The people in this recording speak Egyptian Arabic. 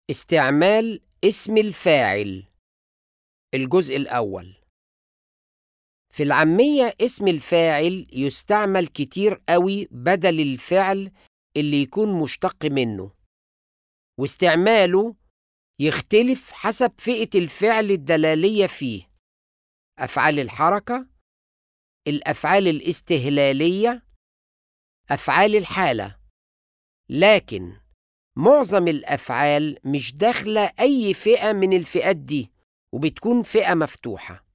استعمال اسم الفاعل الجزء الأول في العامية اسم الفاعل يستعمل كتير قوي بدل الفعل اللي يكون مشتق منه واستعماله يختلف حسب فئة الفعل الدلالية فيه أفعال الحركة الأفعال الاستهلالية أفعال الحالة لكن معظم الأفعال مش داخلة أي فئة من الفئات دي وبتكون فئة مفتوحة